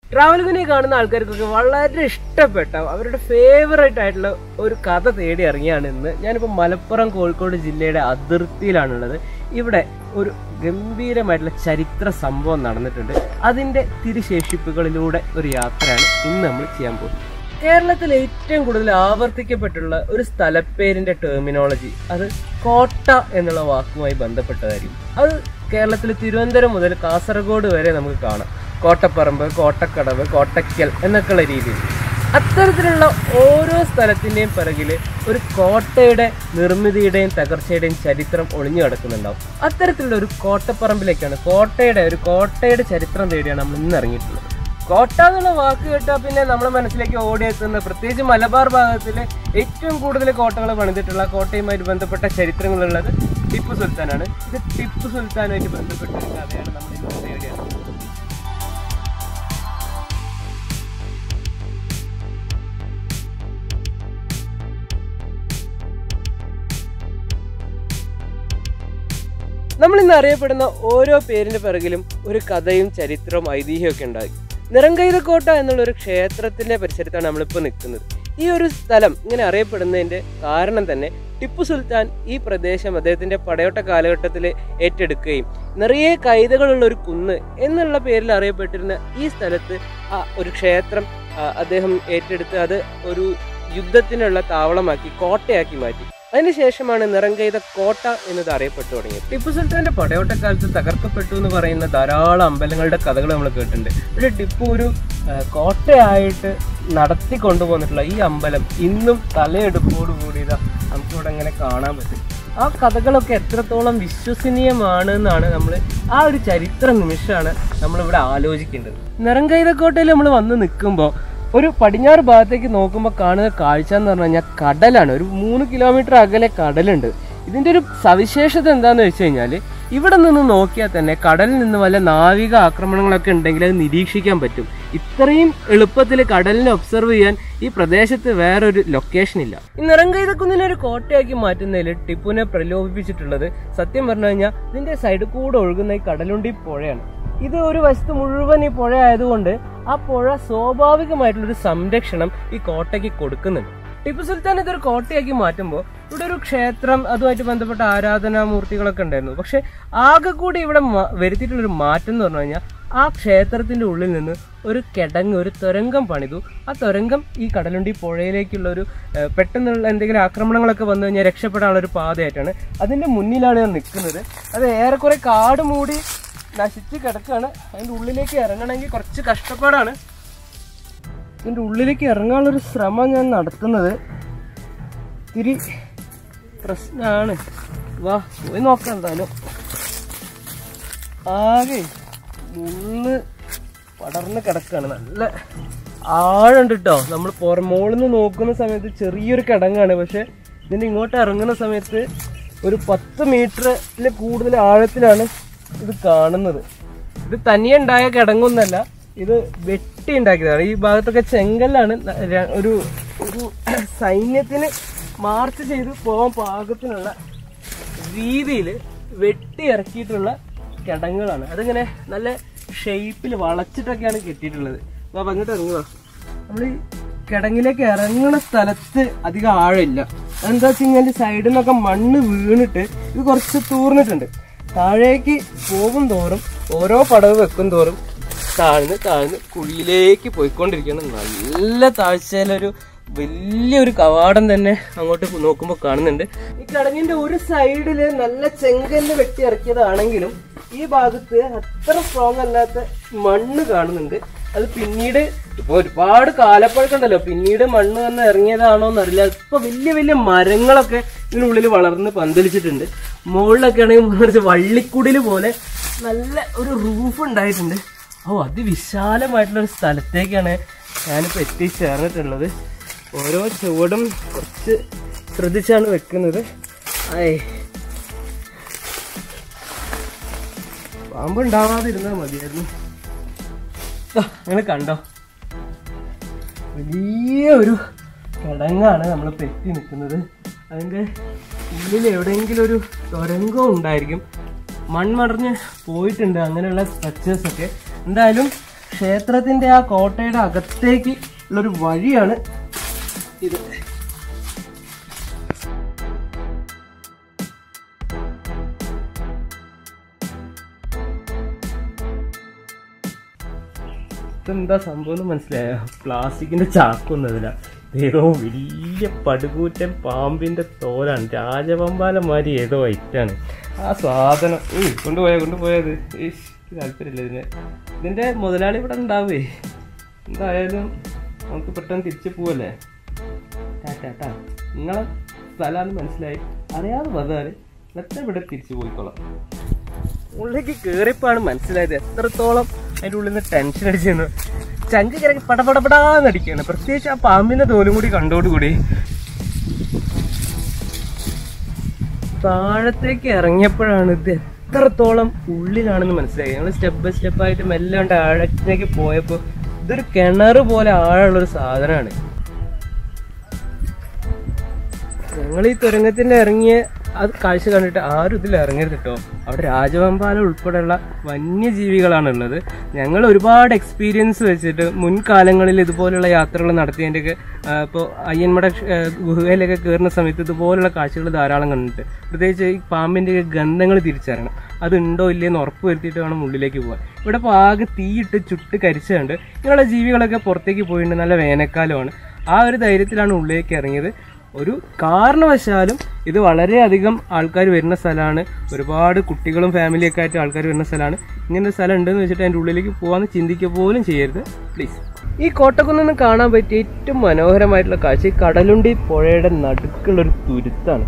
ട്രാവൽഗുനി കാണുന്ന ആൾക്കാർക്കൊക്കെ വളരെ ഇഷ്ടപ്പെട്ട അവരുടെ ഫേവറേറ്റ് ആയിട്ടുള്ള ഒരു കഥ തേടി ഇറങ്ങിയാണ് ഇന്ന് ഞാനിപ്പോൾ മലപ്പുറം കോഴിക്കോട് ജില്ലയുടെ അതിർത്തിയിലാണുള്ളത് ഇവിടെ ഒരു ഗംഭീരമായിട്ടുള്ള ചരിത്ര സംഭവം നടന്നിട്ടുണ്ട് അതിന്റെ തിരുശേഷിപ്പുകളിലൂടെ ഒരു യാത്രയാണ് ഇന്ന് നമ്മൾ ചെയ്യാൻ പോകുന്നത് കേരളത്തിൽ ഏറ്റവും കൂടുതൽ ആവർത്തിക്കപ്പെട്ടുള്ള ഒരു സ്ഥലപ്പേരിന്റെ ടെർമിനോളജി അത് കോട്ട എന്നുള്ള വാക്കുമായി ബന്ധപ്പെട്ടതായിരിക്കും അത് കേരളത്തിൽ തിരുവനന്തപുരം മുതൽ കാസർഗോഡ് വരെ നമുക്ക് കാണാം കോട്ടപ്പറമ്പ് കോട്ടക്കടവ് കോട്ടയ്ക്കൽ എന്നൊക്കെയുള്ള രീതിയിൽ അത്തരത്തിലുള്ള ഓരോ സ്ഥലത്തിന്റെയും പിറകിൽ ഒരു കോട്ടയുടെ നിർമ്മിതിയുടെയും തകർച്ചയുടെയും ചരിത്രം ഒളിഞ്ഞു കിടക്കുന്നുണ്ടാവും അത്തരത്തിലുള്ള ഒരു കോട്ടപ്പറമ്പിലേക്കാണ് കോട്ടയുടെ ഒരു കോട്ടയുടെ ചരിത്രം തേടിയാണ് നമ്മൾ ഇന്ന് ഇറങ്ങിയിട്ടുള്ളത് കോട്ട എന്നുള്ള വാക്ക് കേട്ടാൽ പിന്നെ നമ്മുടെ മനസ്സിലേക്ക് ഓടിയെത്തുന്ന പ്രത്യേകിച്ച് മലബാർ ഭാഗത്തിലെ ഏറ്റവും കൂടുതൽ കോട്ടകൾ പണിതിട്ടുള്ള കോട്ടയുമായിട്ട് ബന്ധപ്പെട്ട ചരിത്രങ്ങളുള്ളത് ടിപ്പു സുൽത്താനാണ് ഇത് ടിപ്പു സുൽത്താനുമായിട്ട് ബന്ധപ്പെട്ട ഒരു കഥയാണ് നമ്മൾ ഇന്ന് തേടിയത് നമ്മൾ ഇന്ന് അറിയപ്പെടുന്ന ഓരോ പേരിന്റെ പിറകിലും ഒരു കഥയും ചരിത്രവും ഐതിഹ്യവും ഒക്കെ ഉണ്ടായി നിറങ്കൈതക്കോട്ട എന്നുള്ള ഒരു ക്ഷേത്രത്തിന്റെ പരിസരത്താണ് നമ്മളിപ്പോൾ നിൽക്കുന്നത് ഈ ഒരു സ്ഥലം ഇങ്ങനെ അറിയപ്പെടുന്നതിന്റെ കാരണം തന്നെ ടിപ്പു സുൽത്താൻ ഈ പ്രദേശം അദ്ദേഹത്തിന്റെ പടയോട്ട കാലഘട്ടത്തിൽ ഏറ്റെടുക്കുകയും നിറയെ കൈതകളുള്ള ഒരു കുന്ന് എന്നുള്ള പേരിൽ അറിയപ്പെട്ടിരുന്ന ഈ സ്ഥലത്ത് ആ ഒരു ക്ഷേത്രം ആ, അദ്ദേഹം ഏറ്റെടുത്ത് അത് ഒരു യുദ്ധത്തിനുള്ള താവളമാക്കി കോട്ടയാക്കി മാറ്റി അതിനുശേഷമാണ് നിറങ്കൈത കോട്ട എന്നത് അറിയപ്പെട്ടു തുടങ്ങിയത് ടിപ്പു സുൽത്താന്റെ പടയോട്ടക്കാലത്ത് തകർക്കപ്പെട്ടു എന്ന് പറയുന്ന ധാരാളം അമ്പലങ്ങളുടെ കഥകൾ നമ്മൾ കേട്ടിട്ടുണ്ട് പക്ഷേ ടിപ്പു ഒരു ആ, കോട്ടയായിട്ട് നടത്തി കൊണ്ടുപോന്നിട്ടുള്ള ഈ അമ്പലം ഇന്നും തലയെടുപ്പോട് കൂടിയതാ നമുക്കിവിടെ ഇങ്ങനെ കാണാൻ പറ്റും ആ കഥകളൊക്കെ എത്രത്തോളം വിശ്വസനീയമാണ് എന്നാണ് നമ്മൾ ആ ഒരു ചരിത്ര നിമിഷമാണ് നമ്മളിവിടെ ആലോചിക്കേണ്ടത് നിറങ്കൈതക്കോട്ടയിൽ നമ്മൾ വന്ന് നിൽക്കുമ്പോൾ ഒരു പടിഞ്ഞാറ് ഭാഗത്തേക്ക് നോക്കുമ്പോൾ കാണുന്ന കാഴ്ച എന്ന് പറഞ്ഞു കഴിഞ്ഞാൽ കടലാണ് ഒരു മൂന്ന് കിലോമീറ്റർ അകലെ കടലുണ്ട് ഇതിന്റെ ഒരു സവിശേഷത എന്താന്ന് വെച്ച് കഴിഞ്ഞാൽ ഇവിടെ നിന്ന് നോക്കിയാൽ തന്നെ കടലിൽ നിന്ന് വല്ല നാവിക ആക്രമണങ്ങളൊക്കെ ഉണ്ടെങ്കിൽ അത് നിരീക്ഷിക്കാൻ പറ്റും ഇത്രയും എളുപ്പത്തിൽ കടലിനെ ഒബ്സർവ് ചെയ്യാൻ ഈ പ്രദേശത്ത് വേറൊരു ലൊക്കേഷൻ ഇല്ല ഈ നിറങ്കൈതക്കുന്നിനെ ഒരു കോട്ടയാക്കി മാറ്റുന്നതിൽ ടിപ്പുവിനെ പ്രലോഭിപ്പിച്ചിട്ടുള്ളത് സത്യം പറഞ്ഞു കഴിഞ്ഞാൽ ഇതിന്റെ സൈഡിൽ കൂടെ ഒഴുകുന്ന ഈ കടലുണ്ടി പുഴയാണ് ഇത് ഒരു വശത്ത് മുഴുവൻ ഈ പുഴ ആയതുകൊണ്ട് ആ പുഴ സ്വാഭാവികമായിട്ടുള്ള ഒരു സംരക്ഷണം ഈ കോട്ടയ്ക്ക് കൊടുക്കുന്നുണ്ട് ടിപ്പു സുൽത്താൻ ഇതൊരു കോട്ടയാക്കി മാറ്റുമ്പോൾ ഇവിടെ ഒരു ക്ഷേത്രം അതുമായിട്ട് ബന്ധപ്പെട്ട ആരാധനാമൂർത്തികളൊക്കെ ഉണ്ടായിരുന്നു പക്ഷെ ആകെ കൂടി ഇവിടെ മ- വരുത്തിയിട്ടുള്ളൊരു മാറ്റം എന്ന് പറഞ്ഞു കഴിഞ്ഞാൽ ആ ക്ഷേത്രത്തിന്റെ ഉള്ളിൽ നിന്ന് ഒരു കിടങ്ങ് ഒരു തുരങ്കം പണിതു ആ തുരങ്കം ഈ കടലുണ്ടി പുഴയിലേക്കുള്ള ഒരു ഏഹ്, പെട്ടെന്നുള്ള എന്തെങ്കിലും ആക്രമണങ്ങളൊക്കെ വന്നു കഴിഞ്ഞാൽ രക്ഷപ്പെടാനുള്ള ഒരു പാതയായിട്ടാണ് അതിന്റെ മുന്നിലാണ് ഞാൻ നിൽക്കുന്നത് അത് ഏറെക്കുറെ കാട് മൂടി നശിച്ച് കിടക്കുകയാണ് അതിന്റെ ഉള്ളിലേക്ക് ഇറങ്ങണമെങ്കിൽ കുറച്ച് കഷ്ടപ്പാടാണ് ഇതിന്റെ ഉള്ളിലേക്ക് ഇറങ്ങാനുള്ളൊരു ശ്രമം ഞാൻ നടത്തുന്നത് ഇത്തിരി പ്രശ്നമാണ് വാ പോയി നോക്കാം എന്തായാലും ആകെ മുള്ള് പടർന്ന് കിടക്കാണ് നല്ല ആഴുണ്ട് കേട്ടോ നമ്മൾ പുറമോളിൽ നിന്ന് നോക്കുന്ന സമയത്ത് ചെറിയൊരു കിടങ്ങാണ് പക്ഷെ ഇതിന്റെ ഇങ്ങോട്ട് ഇറങ്ങുന്ന സമയത്ത് ഒരു പത്ത് മീറ്ററിൽ കൂടുതൽ ആഴത്തിലാണ് ഇത് കാണുന്നത് ഇത് തനിയെ ഉണ്ടായ കിടങ്ങൊന്നല്ല ഇത് വെട്ടി ഉണ്ടാക്കിയതാണ് ഈ ഭാഗത്തൊക്കെ ചെങ്കല്ലാണ് ന- ര- ഒരു ഒരു സൈന്യത്തിന് മാർച്ച് ചെയ്ത് പോകാൻ പാകത്തിനുള്ള രീതിയിൽ വെട്ടി ഇറക്കിയിട്ടുള്ള കിടങ്ങുകളാണ് അതിങ്ങനെ നല്ല ഷേപ്പിൽ വളച്ചിട്ടൊക്കെയാണ് കെട്ടിയിട്ടുള്ളത് അപ്പോൾ അങ്ങോട്ട് ഇറങ്ങുക നമ്മൾ ഈ കിടങ്ങിലേക്ക് ഇറങ്ങുന്ന സ്ഥലത്ത് അധികം ആഴമില്ല എന്താ വെച്ച് കഴിഞ്ഞാൽ സൈഡിൽ നിന്നൊക്കെ മണ്ണ് വീണിട്ട് ഇത് കുറച്ച് തൂർന്നിട്ടുണ്ട് താഴേക്ക് പോകും തോറും ഓരോ പടവ് വെക്കും തോറും താഴ്ന്ന് താഴ്ന്ന് കുഴിയിലേക്ക് പോയിക്കൊണ്ടിരിക്കുകയാണ് നല്ല താഴ്ചയിലൊരു വലിയൊരു കവാടം തന്നെ അങ്ങോട്ട് നോക്കുമ്പോൾ കാണുന്നുണ്ട് ഈ കടങ്ങിന്റെ ഒരു സൈഡില് നല്ല ചെങ്കല്ല് വെട്ടി ഇറക്കിയതാണെങ്കിലും ഈ ഭാഗത്ത് അത്ര സ്ട്രോങ് അല്ലാത്ത മണ്ണ് കാണുന്നുണ്ട് അത് പിന്നീട് ഇപ്പൊ ഒരുപാട് കാലപ്പഴക്കമുണ്ടല്ലോ പിന്നീട് മണ്ണ് വന്ന് ഇറങ്ങിയതാണോ എന്നറിയില്ല ഇപ്പൊ വലിയ വലിയ മരങ്ങളൊക്കെ ഇതിനുള്ളിൽ വളർന്ന് പന്തലിച്ചിട്ടുണ്ട് മുകളിലൊക്കെ ആണെങ്കിൽ കുറച്ച് വള്ളിക്കുടില് പോലെ നല്ല ഒരു റൂഫ് ഉണ്ടായിട്ടുണ്ട് ഓ അതിവിശാലമായിട്ടുള്ള ഒരു സ്ഥലത്തേക്കാണ് ഞാനിപ്പോൾ എത്തിച്ചേർന്നിട്ടുള്ളത് ഓരോ ചുവടും കുറച്ച് ശ്രദ്ധിച്ചാണ് വെക്കുന്നത് ആയ് പാമ്പ് ഉണ്ടാവാതിരുന്നാൽ മതിയായിരുന്നു നിങ്ങൾ കണ്ടോ വലിയ ഒരു കിടങ്ങാണ് നമ്മൾ പെറ്റി നിൽക്കുന്നത് അതിൻ്റെ ഉള്ളിൽ എവിടെയെങ്കിലും ഒരു തുരങ്കം ഉണ്ടായിരിക്കും മൺമടഞ്ഞ് പോയിട്ടുണ്ട് അങ്ങനെയുള്ള സ്ട്രക്ചേഴ്സ് ഒക്കെ എന്തായാലും ക്ഷേത്രത്തിന്റെ ആ കോട്ടയുടെ അകത്തേക്ക് ഉള്ളൊരു വഴിയാണ് ഇത് ഇതെന്താ സംഭവം എന്ന് മനസ്സിലായോ പ്ലാസ്റ്റിക്കിന്റെ ചാക്കൊന്നതില്ല ഏതോ വലിയ പടുകൂറ്റൻ പാമ്പിന്റെ തോലാണ് രാജവമ്പാലന്മാരി ഏതോ ഐറ്റാണ് ആ സാധനം ഉയ്, കൊണ്ടുപോയ കൊണ്ടുപോയത് ഈശ്, എനിക്ക് താല്പര്യമില്ല ഇതിന് ഇതിന്റെ മുതലാളി ഇവിടെ ഉണ്ടാവേ എന്തായാലും നമുക്ക് പെട്ടെന്ന് തിരിച്ചു പോവല്ലേ ടാറ്റാ നിങ്ങളെ സ്ഥലമാണെന്ന് മനസ്സിലായി അറിയാതെ വന്നാല് എത്ര ഇവിടെ തിരിച്ചു പോയിക്കോളാം ഉള്ളിലേക്ക് കേറിയപ്പോഴാണ് മനസ്സിലായത് എത്രത്തോളം അതിൻ്റെ ഉള്ളിൽ നിന്ന് ടെൻഷൻ അടിച്ചെന്ന് ചങ്ക് കിടക്കി പടപടപടാന്നടിക്കാണ് പ്രത്യേകിച്ച് ആ പാമ്പിന്റെ തോലും കൂടി കണ്ടോടുകൂടി താഴത്തേക്ക് ഇറങ്ങിയപ്പോഴാണ് ഇത് എത്രത്തോളം ഉള്ളിലാണെന്ന് മനസ്സിലായി ഞങ്ങൾ സ്റ്റെപ്പ് ബൈ സ്റ്റെപ്പ് ആയിട്ട് മെല്ലെ കൊണ്ട് ആഴത്തേക്ക് പോയപ്പോൾ ഇതൊരു കിണർ പോലെ ആഴമുള്ളൊരു സാധനമാണ് ഞങ്ങൾ ഈ തുരങ്കത്തിന്റെ ഇറങ്ങിയ അത് കാഴ്ച കണ്ടിട്ട് ആരും ഇതിൽ ഇറങ്ങരുത് കേട്ടോ അവിടെ രാജവമ്പാല ഉൾപ്പെടെയുള്ള വന്യജീവികളാണ് ഉള്ളത് ഞങ്ങൾ ഒരുപാട് എക്സ്പീരിയൻസ് വെച്ചിട്ട് മുൻകാലങ്ങളിൽ ഇതുപോലുള്ള യാത്രകൾ നടത്തിയതിൻ്റെയൊക്കെ ഇപ്പോൾ അയ്യന്മട ക്ഷ- ആ, ഗുഹയിലൊക്കെ കയറുന്ന സമയത്ത് ഇതുപോലുള്ള കാഴ്ചകൾ ധാരാളം കണ്ടിട്ട് പ്രത്യേകിച്ച് ഈ പാമ്പിൻ്റെയൊക്കെ ഗന്ധങ്ങൾ തിരിച്ചറിയണം അത് ഉണ്ടോ ഇല്ലയെന്ന് ഉറപ്പ് വരുത്തിയിട്ട് വേണം ഉള്ളിലേക്ക് പോകാൻ ഇവിടെ ഇപ്പോൾ ആകെ തീയിട്ട് ചുട്ട് കരിച്ചുകൊണ്ട് ഇങ്ങനെയുള്ള ജീവികളൊക്കെ പുറത്തേക്ക് പോയിട്ടുണ്ട് നല്ല വേനൽക്കാലമാണ് ആ ഒരു ധൈര്യത്തിലാണ് ഉള്ളിലേക്ക് ഇറങ്ങിയത് ഒരു കാരണവശാലും ഇത് വളരെയധികം ആൾക്കാർ വരുന്ന സ്ഥലമാണ് ഒരുപാട് കുട്ടികളും ഫാമിലിയൊക്കെ ആയിട്ട് ആൾക്കാർ വരുന്ന സ്ഥലമാണ് ഇങ്ങനെ ഒരു സ്ഥലം ഉണ്ടെന്ന് വെച്ചിട്ട് അതിൻ്റെ ഉള്ളിലേക്ക് പോകാമെന്ന് ചിന്തിക്കുക പോലും ചെയ്യരുത് പ്ലീസ് ഈ കോട്ടക്കുന്ന് കാണാൻ പറ്റിയ ഏറ്റവും മനോഹരമായിട്ടുള്ള കാഴ്ച ഈ കടലുണ്ടി പുഴയുടെ നടുക്കുള്ളൊരു തുരുത്താണ്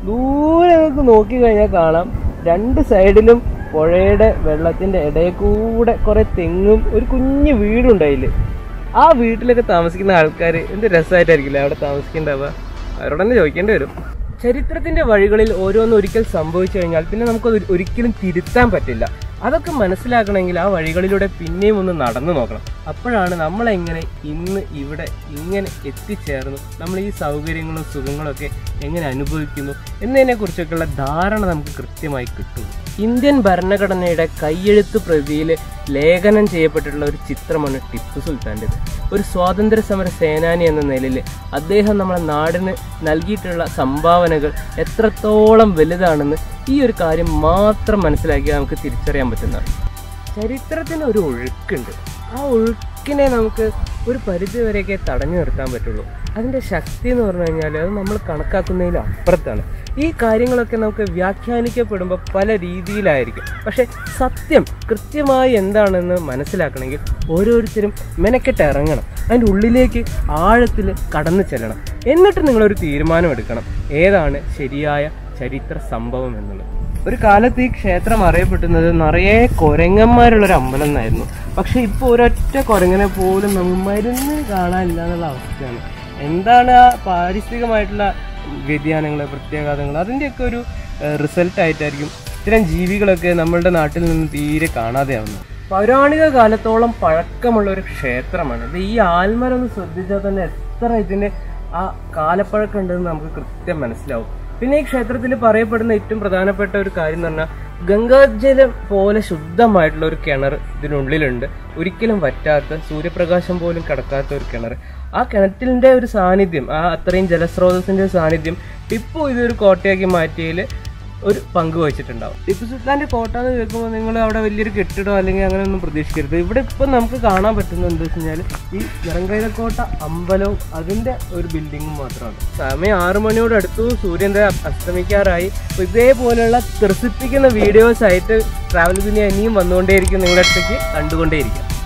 ദൂരെ നിങ്ങൾക്ക് നോക്കി കഴിഞ്ഞാൽ കാണാം രണ്ട് സൈഡിലും പുഴയുടെ വെള്ളത്തിന്റെ ഇടയിൽ കൂടെ കുറെ തെങ്ങും ഒരു കുഞ്ഞു വീടുണ്ടായില്ലേ ആ വീട്ടിലൊക്കെ താമസിക്കുന്ന ആൾക്കാർ എന്ത് രസമായിട്ടായിരിക്കില്ലേ അവിടെ താമസിക്കേണ്ടാവുക അവരോട് തന്നെ ചോദിക്കേണ്ടി വരും ചരിത്രത്തിന്റെ വഴികളിൽ ഓരോന്ന് ഒരിക്കൽ സംഭവിച്ചു കഴിഞ്ഞാൽ പിന്നെ നമുക്കത് ഒരി- ഒരിക്കലും തിരുത്താൻ പറ്റില്ല അതൊക്കെ മനസ്സിലാക്കണമെങ്കിൽ ആ വഴികളിലൂടെ പിന്നെയും ഒന്ന് നടന്നു നോക്കണം അപ്പോഴാണ് നമ്മളെങ്ങനെ ഇന്ന് ഇവിടെ ഇങ്ങനെ എത്തിച്ചേർന്നു നമ്മൾ ഈ സൗകര്യങ്ങളും സുഖങ്ങളും ഒക്കെ എങ്ങനെ അനുഭവിക്കുന്നു എന്നതിനെ കുറിച്ചൊക്കെയുള്ള ധാരണ നമുക്ക് കൃത്യമായി കിട്ടും ഇന്ത്യൻ ഭരണഘടനയുടെ കയ്യെഴുത്ത് പ്രതിയിൽ ലേഖനം ചെയ്യപ്പെട്ടിട്ടുള്ള ഒരു ചിത്രമാണ് ടിപ്പു സുൽത്താൻ്റെത് ഒരു സ്വാതന്ത്ര്യ സമര സേനാനി എന്ന നിലയിൽ അദ്ദേഹം നമ്മുടെ നാടിന് നൽകിയിട്ടുള്ള സംഭാവനകൾ എത്രത്തോളം വലുതാണെന്ന് ഈ ഒരു കാര്യം മാത്രം മനസ്സിലാക്കിയാൽ നമുക്ക് തിരിച്ചറിയാൻ പറ്റുന്നതാണ് ചരിത്രത്തിന് ഒരു ഒഴുക്കുണ്ട് ആ ഒഴുക്കിനെ നമുക്ക് ഒരു പരിധി വരെയൊക്കെ തടഞ്ഞു നിർത്താൻ പറ്റുള്ളൂ അതിൻ്റെ ശക്തി എന്ന് പറഞ്ഞു കഴിഞ്ഞാൽ അത് നമ്മൾ കണക്കാക്കുന്നതിൽ അപ്പുറത്താണ് ഈ കാര്യങ്ങളൊക്കെ നമുക്ക് വ്യാഖ്യാനിക്കപ്പെടുമ്പോൾ പല രീതിയിലായിരിക്കും പക്ഷേ സത്യം കൃത്യമായി എന്താണെന്ന് മനസ്സിലാക്കണമെങ്കിൽ ഓരോരുത്തരും മെനക്കെട്ട് ഇറങ്ങണം അതിൻ്റെ ഉള്ളിലേക്ക് ആഴത്തിൽ കടന്നു ചെല്ലണം എന്നിട്ട് നിങ്ങളൊരു തീരുമാനം എടുക്കണം ഏതാണ് ശരിയായ ചരിത്ര സംഭവം എന്നുള്ളത് ഒരു കാലത്ത് ഈ ക്ഷേത്രം അറിയപ്പെട്ടുന്നത് നിറയെ കുരങ്ങന്മാരുള്ളൊരു അമ്പലം എന്നായിരുന്നു പക്ഷെ ഇപ്പോൾ ഒരൊറ്റ കുരങ്ങനെ പോലും നമ്മൾ മരുന്ന് കാണാനില്ല എന്നുള്ള അവസ്ഥയാണ് എന്താണ് ആ പാരിസ്ഥിതികമായിട്ടുള്ള വ്യതിയാനങ്ങൾ പ്രത്യാഘാതങ്ങൾ അതിൻ്റെയൊക്കെ ഒരു റിസൾട്ട് ആയിട്ടായിരിക്കും ഇത്തരം ജീവികളൊക്കെ നമ്മളുടെ നാട്ടിൽ നിന്ന് തീരെ കാണാതെയാവുന്നത് പൗരാണിക കാലത്തോളം പഴക്കമുള്ള ഒരു ക്ഷേത്രമാണ് ഇത് ഈ ആൽമരം ഒന്ന് ശ്രദ്ധിച്ചാൽ തന്നെ എത്ര ഇതിന്റെ ആ കാലപ്പഴക്കം ഉണ്ടെന്ന് നമുക്ക് കൃത്യം മനസ്സിലാവും പിന്നെ ഈ ക്ഷേത്രത്തിൽ പറയപ്പെടുന്ന ഏറ്റവും പ്രധാനപ്പെട്ട ഒരു കാര്യം എന്ന് പറഞ്ഞാൽ ഗംഗാജലം പോലെ ശുദ്ധമായിട്ടുള്ള ഒരു കിണർ ഇതിനുള്ളിലുണ്ട് ഒരിക്കലും വറ്റാത്ത സൂര്യപ്രകാശം പോലും കടക്കാത്ത ഒരു കിണർ ആ കിണറ്റിന്റെ ഒരു സാന്നിധ്യം ആ അത്രയും ജലസ്രോതസ്സിന്റെ സാന്നിധ്യം ടിപ്പു ഇതൊരു കോട്ടയാക്കി മാറ്റിയതിൽ ഒരു പങ്ക് വഹിച്ചിട്ടുണ്ടാവും ടിപ്പു സുൽത്താന്റെ കോട്ട എന്ന് കേൾക്കുമ്പോൾ നിങ്ങൾ അവിടെ വലിയൊരു കെട്ടിടം അല്ലെങ്കിൽ അങ്ങനെ ഒന്നും പ്രതീക്ഷിക്കരുത് ഇവിടെ ഇപ്പം നമുക്ക് കാണാൻ പറ്റുന്നത് എന്താ വെച്ച് കഴിഞ്ഞാൽ ഈ നിറങ്കൈതക്കോട്ട അമ്പലവും അതിന്റെ ഒരു ബിൽഡിങ്ങും മാത്രമാണ് സമയം ആറു മണിയോട് അടുത്തു സൂര്യൻ ദേ അസ്തമിക്കാറായി അപ്പോൾ ഇതേപോലെയുള്ള ത്രസിപ്പിക്കുന്ന വീഡിയോസ് ആയിട്ട് ട്രാവൽ ദുനിയ ഇനിയും വന്നുകൊണ്ടേയിരിക്കും നിങ്ങളുടെ അടുത്തേക്ക് കണ്ടുകൊണ്ടേയിരിക്കും